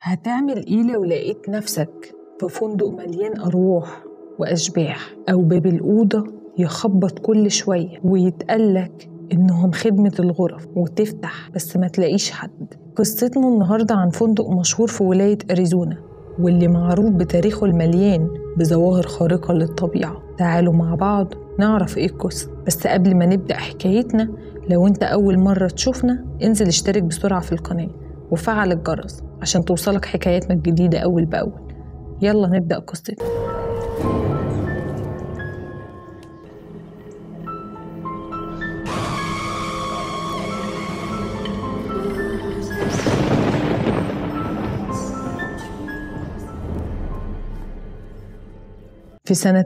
هتعمل إيه لو لقيت نفسك في فندق مليان أرواح وأشباح أو باب الأوضة يخبط كل شوية ويتقالك إنهم خدمة الغرف وتفتح بس ما تلاقيش حد قصتنا النهاردة عن فندق مشهور في ولاية أريزونا واللي معروف بتاريخه المليان بظواهر خارقة للطبيعة تعالوا مع بعض نعرف إيه القصة بس قبل ما نبدأ حكايتنا لو أنت أول مرة تشوفنا انزل اشترك بسرعة في القناة وفعل الجرس عشان توصلك حكاياتنا الجديدة أول بأول يلا نبدأ قصتنا في سنة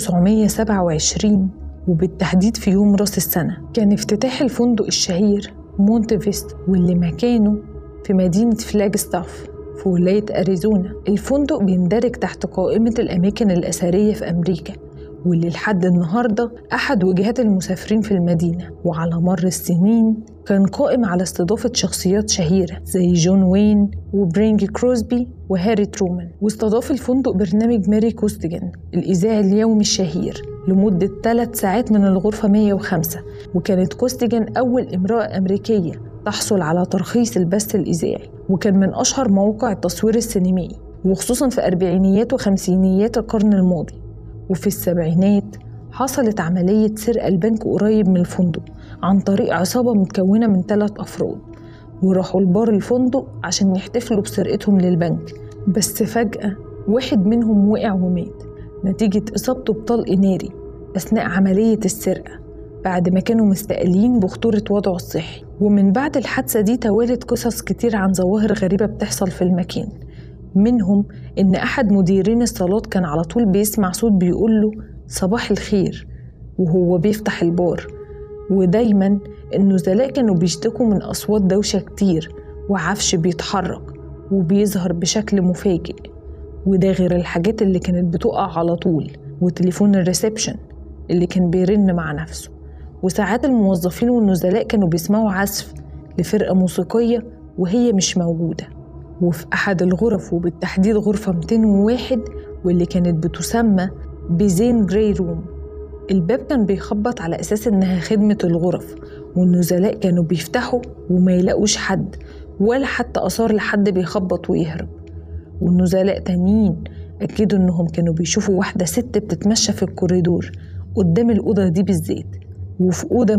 1927 وبالتحديد في يوم راس السنة كان افتتاح الفندق الشهير مونت فيست واللي مكانه في مدينة فلاجستاف في ولاية أريزونا الفندق بيندرج تحت قائمة الأماكن الأثرية في أمريكا واللي لحد النهارده أحد وجهات المسافرين في المدينة وعلى مر السنين كان قائم على استضافة شخصيات شهيرة زي جون وين وبرينج كروسبي وهاري ترومان واستضاف الفندق برنامج ماري كوستيجن الإذاعي اليومي الشهير لمدة ثلاث ساعات من الغرفة 105 وكانت كوستيجن أول امرأة أمريكية تحصل على ترخيص البث الإذاعي وكان من أشهر مواقع التصوير السينمائي وخصوصا في أربعينيات وخمسينيات القرن الماضي وفي السبعينات حصلت عملية سرقة البنك قريب من الفندق عن طريق عصابة متكونة من ثلاث أفراد وراحوا لبار الفندق عشان يحتفلوا بسرقتهم للبنك بس فجأة واحد منهم وقع ومات نتيجة إصابته بطلق ناري أثناء عملية السرقة بعد ما كانوا مستقلين بخطورة وضعه الصحي ومن بعد الحادثة دي توالت قصص كتير عن ظواهر غريبة بتحصل في المكان منهم إن أحد مديرين الصالات كان على طول بيسمع صوت بيقول له صباح الخير وهو بيفتح البار ودايما النزلاء كانوا بيشتكوا من أصوات دوشة كتير وعفش بيتحرك وبيظهر بشكل مفاجئ وده غير الحاجات اللي كانت بتقع على طول وتليفون الريسبشن اللي كان بيرن مع نفسه وساعات الموظفين والنزلاء كانوا بيسمعوا عزف لفرقة موسيقية وهي مش موجودة وفي أحد الغرف وبالتحديد غرفة 201 واللي كانت بتسمى بزين جراي روم الباب كان بيخبط على أساس إنها خدمة الغرف والنزلاء كانوا بيفتحوا وما يلاقوش حد ولا حتى آثار لحد بيخبط ويهرب والنزلاء تانيين أكدوا إنهم كانوا بيشوفوا واحدة ست بتتمشى في الكوريدور قدام الأوضة دي بالذات وفي أوضة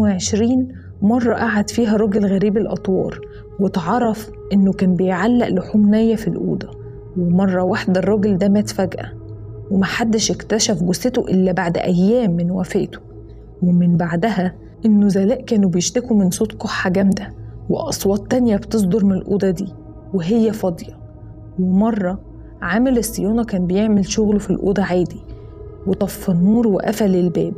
220 مرة قعد فيها راجل غريب الأطوار واتعرف إنه كان بيعلق لحوم نية في الأوضة ومرة واحدة الراجل ده مات فجأة ومحدش اكتشف جثته إلا بعد أيام من وفاته ومن بعدها النزلاء كانوا بيشتكوا من صوت كحة جامدة وأصوات تانية بتصدر من الأوضة دي وهي فاضية ومرة عامل الصيانة كان بيعمل شغله في الأوضة عادي وطفى النور وقفل الباب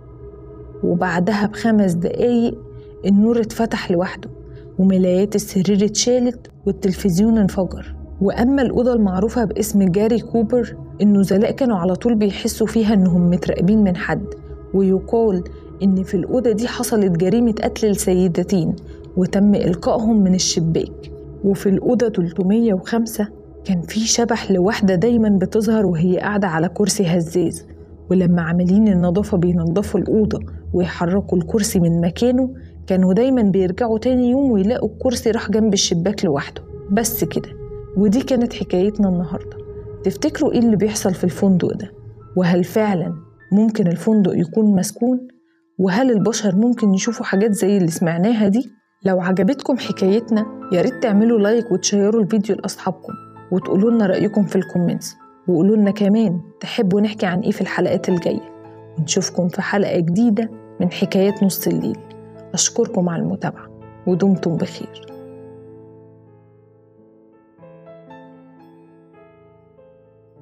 وبعدها بخمس دقايق النور اتفتح لوحده وملايات السرير اتشالت والتلفزيون انفجر وأما الأوضة المعروفة باسم جاري كوبر النزلاء كانوا على طول بيحسوا فيها إنهم متراقبين من حد ويقال إن في الأوضة دي حصلت جريمة قتل لسيدتين وتم إلقائهم من الشباك وفي الأوضة 305 كان في شبح لواحدة دايما بتظهر وهي قاعدة على كرسي هزاز ولما عاملين النظافة بينظفوا الأوضة ويحركوا الكرسي من مكانه كانوا دايما بيرجعوا تاني يوم ويلاقوا الكرسي راح جنب الشباك لوحده بس كده ودي كانت حكايتنا النهاردة تفتكروا ايه اللي بيحصل في الفندق ده وهل فعلا ممكن الفندق يكون مسكون وهل البشر ممكن يشوفوا حاجات زي اللي سمعناها دي لو عجبتكم حكايتنا يا ريت تعملوا لايك وتشيروا الفيديو لاصحابكم وتقولوا لنا رايكم في الكومنتس وقولوا لنا كمان تحبوا نحكي عن ايه في الحلقات الجايه ونشوفكم في حلقه جديده من حكايات نص الليل اشكركم على المتابعه ودمتم بخير